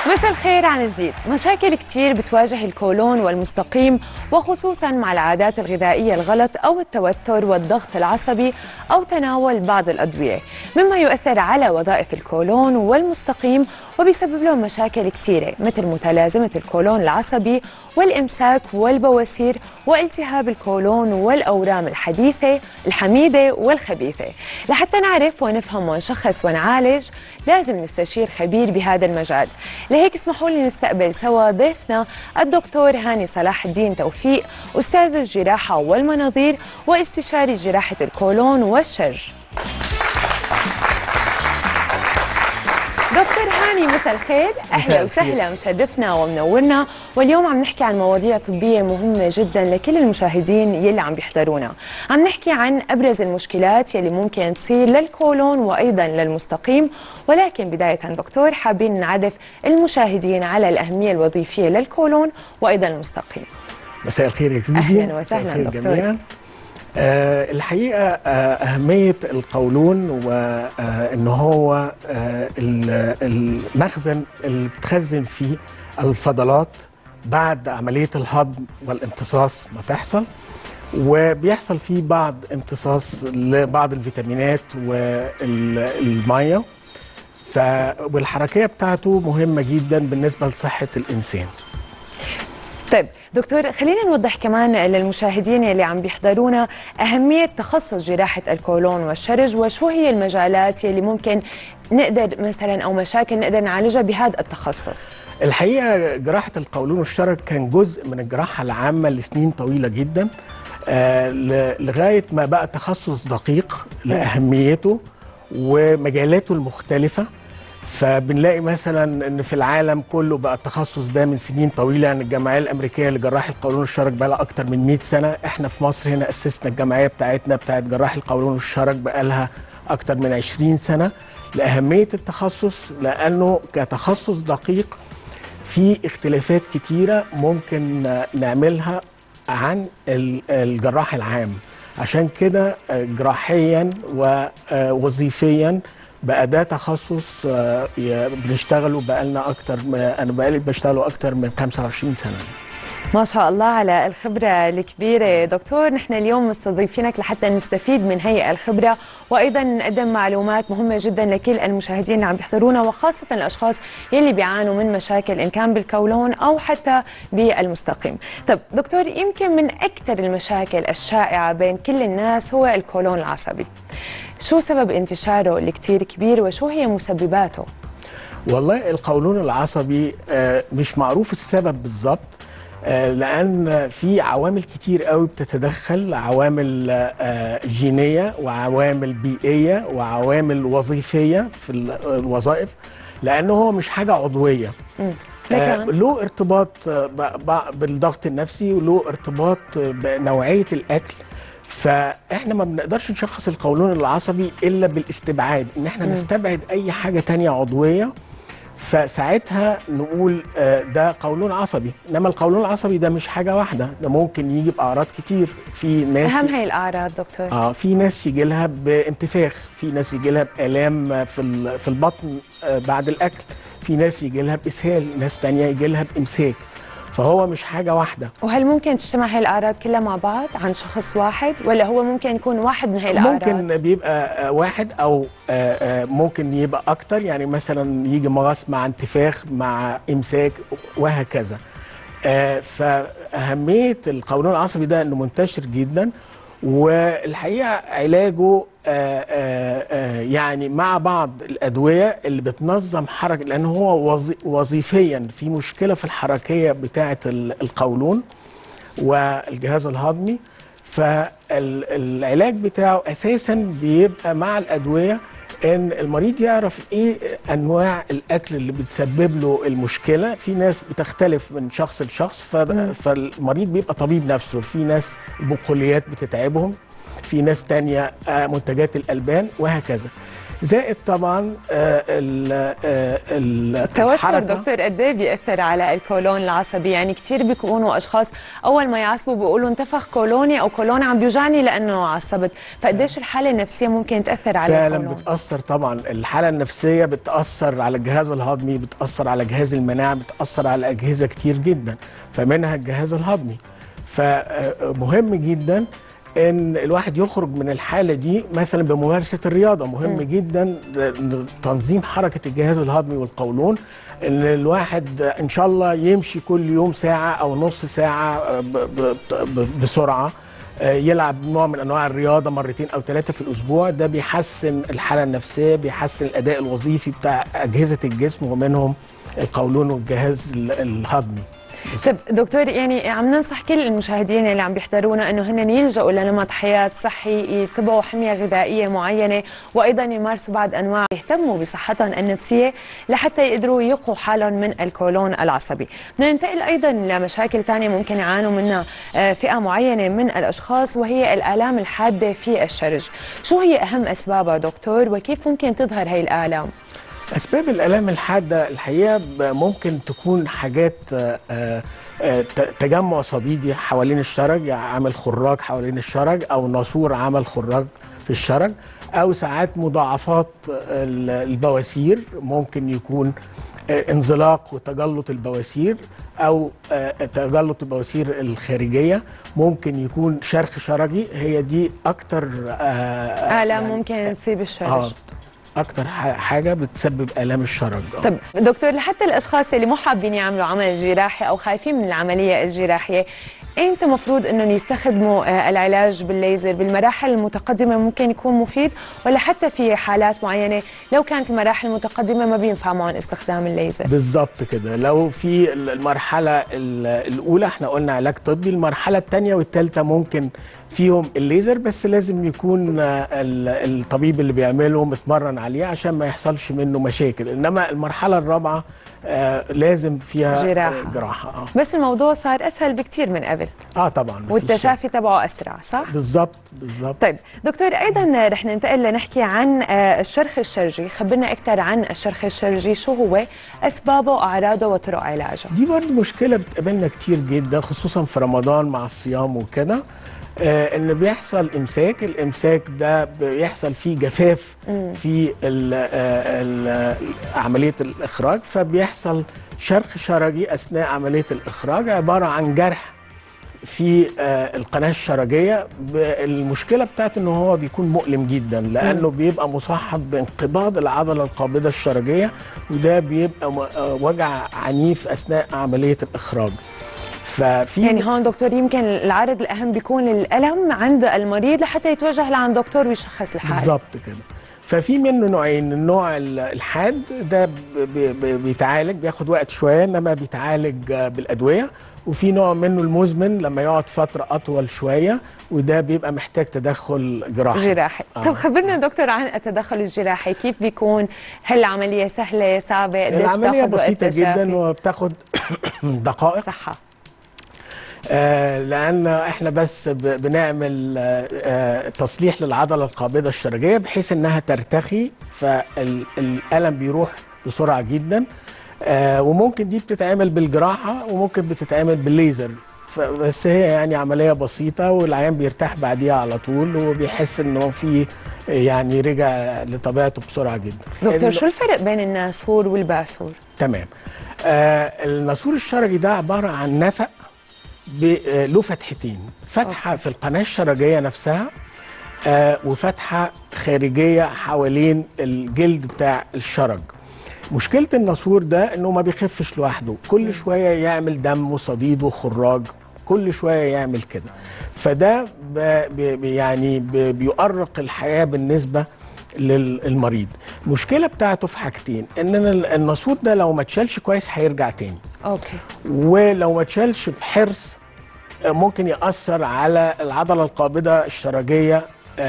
مساء الخير عن جديد مشاكل كتير بتواجه الكولون والمستقيم وخصوصا مع العادات الغذائية الغلط أو التوتر والضغط العصبي أو تناول بعض الأدوية مما يؤثر على وظائف الكولون والمستقيم وبيسبب لهم مشاكل كتيرة مثل متلازمة الكولون العصبي والإمساك والبواسير والتهاب الكولون والأورام الحديثة الحميدة والخبيثة لحتى نعرف ونفهم ونشخص ونعالج لازم نستشير خبير بهذا المجال لهيك اسمحوا لي نستقبل سوا ضيفنا الدكتور هاني صلاح الدين توفيق أستاذ الجراحة والمناظير واستشاري جراحة الكولون والشرج دكتور هاني مساء الخير اهلا وسهلا مشرفنا ومنورنا واليوم عم نحكي عن مواضيع طبيه مهمه جدا لكل المشاهدين يلي عم بيحضرونا عم نحكي عن ابرز المشكلات يلي ممكن تصير للكولون وايضا للمستقيم ولكن بدايه دكتور حابين نعرف المشاهدين على الاهميه الوظيفيه للكولون وايضا المستقيم مساء الخير يا جودي اهلا وسهلا مساء الخير دكتور جميعا آه الحقيقه آه اهميه القولون وان هو آه ال- المخزن اللي بتخزن فيه الفضلات بعد عمليه الهضم والامتصاص ما تحصل وبيحصل فيه بعض امتصاص لبعض الفيتامينات والميه ف والحركيه بتاعته مهمه جدا بالنسبه لصحه الانسان طيب دكتور خلينا نوضح كمان للمشاهدين اللي عم بيحضرونا أهمية تخصص جراحة الكولون والشرج وشو هي المجالات اللي ممكن نقدر مثلا أو مشاكل نقدر نعالجها بهذا التخصص الحقيقه جراحه القولون والشرج كان جزء من الجراحه العامه لسنين طويله جدا آه، ل- لغايه ما بقى تخصص دقيق لاهميته ومجالاته المختلفه فبنلاقي مثلا ان في العالم كله بقى التخصص ده من سنين طويله يعني الجمعيه الامريكيه لجراح القولون والشرج بقى لها اكتر من 100 سنه احنا في مصر هنا اسسنا الجمعيه بتاعتنا بتاعت جراح القولون والشرج بقى لها اكتر من 20 سنه لاهميه التخصص لانه كتخصص دقيق في اختلافات كتيرة ممكن نعملها عن ال- الجراح العام عشان كده آه، جراحيا ووظيفيا بقى ده تخصص آه، ي- بنشتغله بقالنا اكتر م- انا بقالي بشتغله اكتر من 25 سنه ما شاء الله على الخبرة الكبيرة دكتور نحن اليوم مستضيفينك لحتى نستفيد من هي الخبرة وأيضا نقدم معلومات مهمة جدا لكل المشاهدين اللي عم بيحضرونا وخاصة الأشخاص يلي بيعانوا من مشاكل إن كان بالكولون أو حتى بالمستقيم طب دكتور يمكن من أكثر المشاكل الشائعة بين كل الناس هو الكولون العصبي شو سبب انتشاره اللي كتير كبير وشو هي مسبباته؟ والله القولون العصبي آه، مش معروف السبب بالظبط آه، لان في عوامل كتير قوي بتتدخل عوامل آه، جينيه وعوامل بيئيه وعوامل وظيفيه في ال- الوظائف لانه هو مش حاجه عضويه آه، لكن له ارتباط آه، ب- ب- بالضغط النفسي وله ارتباط آه، بنوعيه الاكل فاحنا ما بنقدرش نشخص القولون العصبي الا بالاستبعاد ان احنا نستبعد اي حاجه تانية عضويه فساعتها نقول آه، ده قولون عصبي انما القولون العصبي ده مش حاجه واحده ده ممكن يجي باعراض كتير في ناس أهم هي الأعراض دكتور اه في ناس يجي لها بانتفاخ في ناس يجي لها بالام في ال- في البطن آه، بعد الاكل في ناس يجي لها باسهال ناس تانية يجي لها بامساك فهو مش حاجه واحده وهل ممكن تجتمع هاي الأعراض كلها مع بعض عن شخص واحد ولا هو ممكن يكون واحد من هاي الأعراض؟ ممكن بيبقى آه، واحد او آه، آه، ممكن يبقى اكتر يعني مثلا يجي مغص مع انتفاخ مع امساك وهكذا آه، فاهميه القولون العصبي ده انه منتشر جدا والحقيقه علاجه آه، آه، آه، يعني مع بعض الادويه اللي بتنظم حركه لان هو وظي- وظيفيا في مشكله في الحركيه بتاعه ال- القولون والجهاز الهضمي فالعلاج بتاعه اساسا بيبقى مع الادويه ان المريض يعرف ايه انواع الاكل اللي بتسبب له المشكله في ناس بتختلف من شخص لشخص ف- فالمريض بيبقى طبيب نفسه في ناس البقوليات بتتعبهم في ناس تانية آه، منتجات الالبان وهكذا زائد طبعا آه، ال- آه، ال- التوتر الحركة. دكتور قد ايه بياثر على الكولون العصبي يعني كثير بيكونوا اشخاص اول ما يعصبوا بيقولوا انتفخ كولوني او كولوني عم بيوجعني لانه عصبت فقديش الحاله النفسيه ممكن تاثر على فعلا الكولون بتاثر طبعا الحاله النفسيه بتاثر على الجهاز الهضمي بتاثر على جهاز المناعه بتاثر على اجهزه كتير جدا فمنها الجهاز الهضمي فمهم جدا ان الواحد يخرج من الحاله دي مثلا بممارسه الرياضه مهم م. جدا تنظيم حركه الجهاز الهضمي والقولون ان الواحد ان شاء الله يمشي كل يوم ساعه او نص ساعه ب- ب- ب- بسرعه آه، يلعب نوع من انواع الرياضه مرتين او ثلاثه في الاسبوع ده بيحسن الحاله النفسيه بيحسن الاداء الوظيفي بتاع اجهزه الجسم ومنهم القولون والجهاز ال- الهضمي طب دكتور يعني عم ننصح كل المشاهدين اللي عم بيحضرونا انه هن يلجأوا لنمط حياه صحي يتبعوا حميه غذائيه معينه وايضا يمارسوا بعض انواع يهتموا بصحتهم النفسيه لحتى يقدروا يقوا حالهم من الكولون العصبي. بدنا ننتقل ايضا لمشاكل ثانيه ممكن يعانوا منها آه، فئه معينه من الاشخاص وهي الالام الحاده في الشرج. شو هي اهم اسبابها دكتور وكيف ممكن تظهر هي الالام؟ اسباب الالام الحاده الحقيقه ب- ممكن تكون حاجات آه، آه، آه، ت- تجمع صديدي حوالين الشرج يعني عامل خراج حوالين الشرج او ناسور عمل خراج في الشرج او ساعات مضاعفات ال- البواسير ممكن يكون آه، انزلاق وتجلط البواسير او آه، تجلط البواسير الخارجيه ممكن يكون شرخ شرجي هي دي اكتر آه، الام يعني ممكن تصيب الشرج. اه اكتر ح- حاجه بتسبب الام الشرج آه. طب دكتور لحتى الاشخاص اللي مو حابين يعملوا عمل جراحي او خايفين من العمليه الجراحيه امتى مفروض انهم يستخدموا آه، العلاج بالليزر بالمراحل المتقدمه ممكن يكون مفيد ولا حتى في حالات معينه لو كانت المراحل المتقدمه ما بينفع معهم استخدام الليزر بالظبط كده لو في المرحله ال- الاولى احنا قلنا علاج طبي المرحله الثانيه والثالثه ممكن فيهم الليزر بس لازم يكون آه، ال- الطبيب اللي بيعمله متمرن عليه عشان ما يحصلش منه مشاكل انما المرحله الرابعه آه، لازم فيها جراحة. آه، جراحه اه بس الموضوع صار اسهل بكثير من قبل اه طبعا مفيش والتشافي تبعه اسرع صح شك. بالظبط بالظبط طيب دكتور ايضا رح ننتقل لنحكي عن آه، الشرخ الشرجي خبرنا اكثر عن الشرخ الشرجي شو هو اسبابه اعراضه وطرق علاجه دي برضه مشكلة بتقابلنا كتير جدا خصوصا في رمضان مع الصيام وكده آه ان بيحصل امساك الامساك ده بيحصل فيه جفاف في ال آه ال عملية الاخراج فبيحصل شرخ شرجي اثناء عملية الاخراج عبارة عن جرح في آه، القناه الشرجيه ب- المشكله بتاعته ان هو بيكون مؤلم جدا لانه بيبقى مصاحب بانقباض العضله القابضه الشرجيه وده بيبقى م- آه، وجع عنيف اثناء عمليه الاخراج ففي يعني هون دكتور يمكن العرض الاهم بيكون الالم عند المريض لحتى يتوجه لعند دكتور ويشخص الحاله بالظبط كده ففي منه نوعين النوع ال- الحاد ده ب- ب- ب- بيتعالج بياخد وقت شويه انما بيتعالج آه، بالادويه وفي نوع منه المزمن لما يقعد فتره اطول شويه وده بيبقى محتاج تدخل جراحي جراحي آه. طب خبرنا دكتور عن التدخل الجراحي كيف بيكون هل العمليه سهله صعبه قديش العمليه بتاخد وقت بسيطه تشافي؟ جدا وبتاخد دقائق صحه آه لان احنا بس ب- بنعمل آه آه تصليح للعضله القابضه الشرجيه بحيث انها ترتخي فالالم بيروح بسرعه جدا آه وممكن دي بتتعمل بالجراحه وممكن بتتعمل بالليزر ف- بس هي يعني عمليه بسيطه والعيان بيرتاح بعديها على طول وبيحس ان هو في يعني رجع لطبيعته بسرعه جدا دكتور ال- شو الفرق بين الناسور والباسور تمام آه الناسور الشرجي ده عباره عن نفق ب- آه، له فتحتين فتحه في القناه الشرجيه نفسها آه وفتحه خارجيه حوالين الجلد بتاع الشرج مشكله الناسور ده انه ما بيخفش لوحده كل شويه يعمل دم وصديد وخراج كل شويه يعمل كده فده ب- ب- يعني ب- بيؤرق الحياه بالنسبه للمريض المشكله بتاعته في حاجتين ان الناسور ده لو ما اتشالش كويس هيرجع تاني اوكي ولو ما اتشالش بحرص آه، ممكن يأثر على العضلة القابضة الشرجية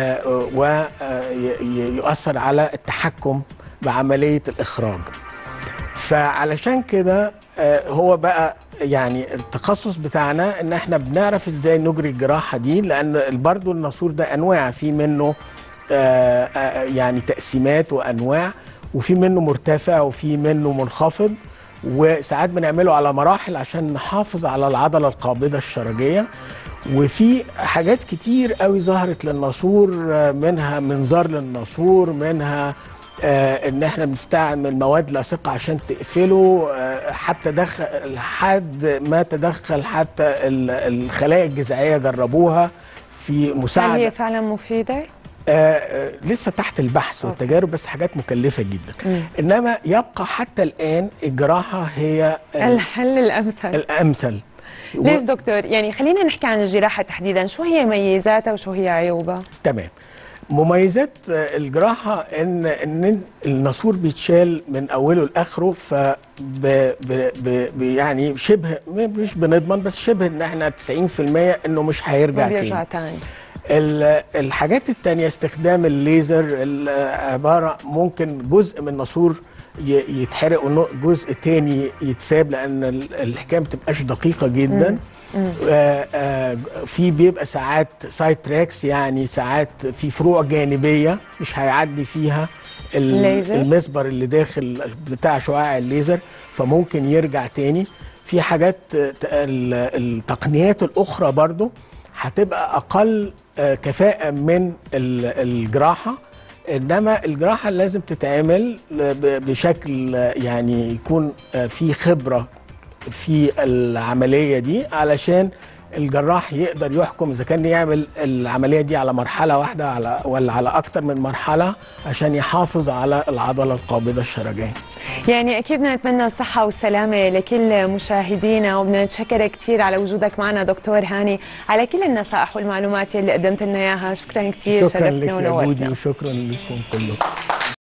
ويؤثر على التحكم بعملية الإخراج فعلشان كده آه، هو بقى يعني التخصص بتاعنا ان احنا بنعرف ازاي نجري الجراحه دي لان برضو الناسور ده انواع في منه آه، آه، يعني تقسيمات وانواع وفي منه مرتفع وفي منه منخفض وساعات بنعمله على مراحل عشان نحافظ على العضله القابضه الشرجيه وفي حاجات كتير قوي ظهرت للناسور آه، منها منظار للناسور منها آه ان احنا بنستعمل مواد لاصقه عشان تقفله آه حتى دخل لحد ما تدخل حتى ال- الخلايا الجذعيه جربوها في هل مساعده هي فعلا مفيده؟ آه، آه، لسه تحت البحث والتجارب بس حاجات مكلفه جدا انما يبقى حتى الان الجراحه هي ال- الحل الامثل الامثل ليش دكتور؟ يعني خلينا نحكي عن الجراحه تحديدا، شو هي ميزاتها وشو هي عيوبها؟ تمام مميزات آه، الجراحه ان ان الناسور بيتشال من اوله لاخره ف ب ب ب يعني شبه مش بنضمن بس شبه ان احنا 90% انه مش هيرجع ما تاني بيرجع تاني ال- الحاجات التانية استخدام الليزر ال- عبارة ممكن جزء من الناسور ي- يتحرق وجزء تاني يتساب لأن ال- الحكاية ما بتبقاش دقيقة جدا آه، آه، في بيبقى ساعات سايد تراكس يعني ساعات في فروع جانبية مش هيعدي فيها ال- الليزر؟ المسبر اللي داخل بتاع شعاع الليزر فممكن يرجع تاني في حاجات آه، ت- ال- التقنيات الأخرى برضو هتبقى اقل آه، كفاءه من ال- الجراحه انما الجراحه لازم تتعمل ب- بشكل آه، يعني يكون آه، في خبره في العمليه دي علشان الجراح يقدر يحكم اذا كان يعمل العمليه دي على مرحله واحده على ولا على اكتر من مرحله عشان يحافظ على العضله القابضه الشرجيه يعني اكيد بدنا نتمنى الصحه والسلامه لكل مشاهدينا وبدنا نتشكرك كثير على وجودك معنا دكتور هاني على كل النصائح والمعلومات اللي قدمت لنا اياها شكرا كثير شكرا لك شرفتنا يا جودي ونورتنا وشكرا لكم كلكم